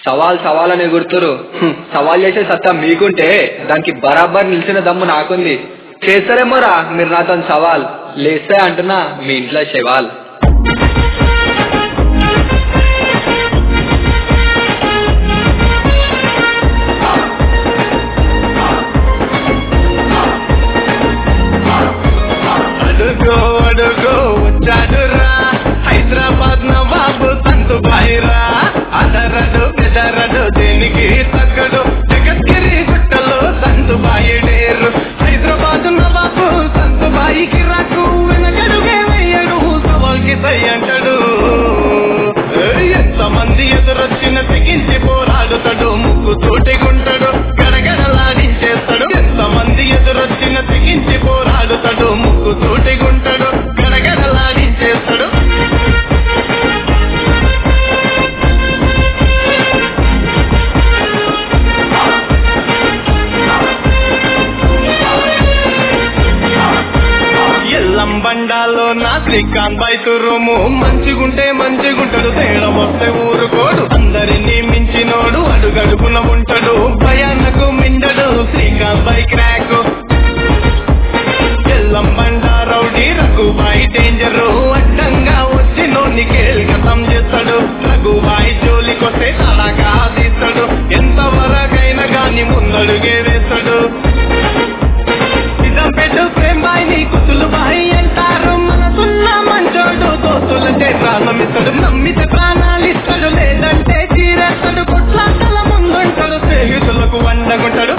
సవాల్ సవాల్ అని ఎగురుతురు హ్మ్, సవాల్ చేసే సత్తా మీకుంటే దానికి బరాబర్ నిలిచిన దమ్ము నాకుంది చేస్తారేమోరా మీరు నాతో సవాల్ లేస్తే అంటున్నా మీ ఇంట్లో శవాల్ అడుగో అడుగో వచ్చాడురా హైదరాబాద్ నవాబు సంతు భాయిరా అదరడు బెదరడు దేనికి తగ్గడు జగద్గిరి గుట్టలో సంతు బాయిడేరు హైదరాబాద్ నవాబు సంతు బాయికి రాకు వెనకడుగే వేయడు సవాల్కి సై అంటాడు ఎంత మంది ఎదురొచ్చిన తెగించి పోరాడుతాడు ముక్కు తోటిగుంటాడు గడగడలాడించేస్తాడు ఎంత మంది ఎదురొచ్చిన తెగించి పోరాడుతాడు ముక్కు తోటిగుంటాడు గడగడలాడించేస్తాడు ఎల్లం బండాలో నా శ్రీకాంత్ బైతురుము మంచిగుంటే మంచిగుంటాడు తేడా వస్తే ఊరుకోడు అందరినీ మించినోడు అడుగడుగున ఉంటాడు భయానకు మిండడు శ్రీకాంత్ బై క్రాక్ ఎల్లం బండా రౌడీ రఘుబాయి డేంజరు అడ్డంగా వచ్చి నోని కేల్కతం చేస్తాడు రఘుబాయి జోలికొస్తే తలగా తీస్తాడు ఎంత వరకైనా గాని ముందడుగే వేస్తాడు నిజం పెట్టు ప్రేమ బాయిని కుతులు బాయి అంటారు మనసున్న మంచోడు దోస్తులంటే ప్రాణం ఇస్తాడు నమ్మితే ప్రాణాలు ఇస్తాడు లేదంటే చీరేస్తాడు కొట్లాటల ముందుంటాడు స్నేహితులకు వండగుంటాడు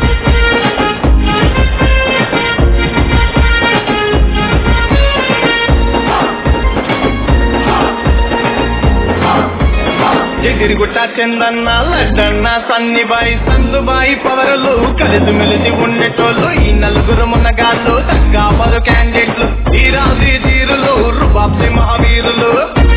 ఎగిరిగుట్ట చందన్న లడ్డన్న సన్నిబాయి సందుబాయి పవరులు కలిసి మెలిసి ఉండేటోళ్ళు ఈ నలుగురు మునగాళ్ళు తగ్గాపరు క్యాండిడేట్లు ఈ రాజీ తీరులు రుబాబ్సి మహావీరులు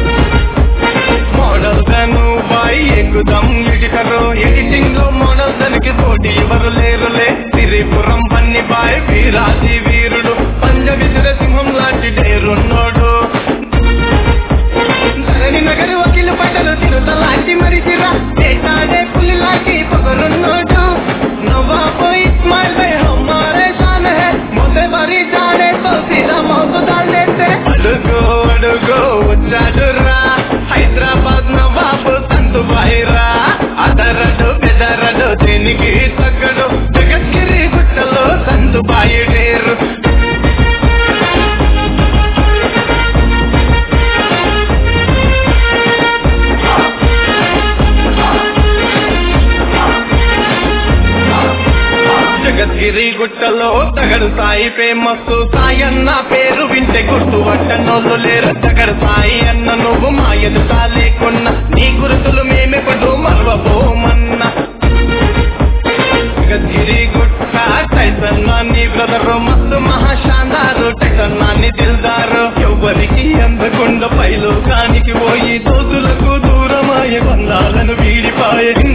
మోడల్ తను బాయి ఎక్కుదాం ఇటుకరు ఎడిటింగ్ లో మోడల్ తనకి తోటి ఎవరు లేరులే సిరిపురం పన్ని బాయ్ వీరాజీ వీరుడు పంజ విసిర సింహం లాంటి డేరున్నోడు ధరణి నగరు వకీలు పడ్డలు తిరుత లాంటి మరిచిరా చేతాడే పులి లాంటి పొగరున్నోడు నవాబు ఇస్మాయిల్ బై హమారే శాన్ హై మోతే బరి జానే తో సీదా మౌతు దాల్ దేతే అడుగో అడుగో వచ్చాడురా హైదరాబాద్ నవాబు సంతు బాయిరా అదరడు బెదరడు దేనికి తగ్గడు జగద్గిరి గుట్టలో సంతు బాయిడేరు జగద్గిరి గుట్టలో తగడు సాయి ఫేమస్ సాయి అన్న పేరు వింటే గుర్తు పట్టనోళ్ళు లేరు తగడు సాయి అన్న నువ్వు మా ఎదుట లేకున్నా నీ గురుతులు మేమెప్పుడు మరవబోమన్నా జగద్గిరి గుట్ట టైసన్ నీ బ్రదర్ మస్తు మహాశాందారు టైసన్ నీ దిల్దారు ఎవ్వరికి అందకుండా పైలోకానికి పోయి దోతులకు దూరమాయ బంధాలను వీడిపాయ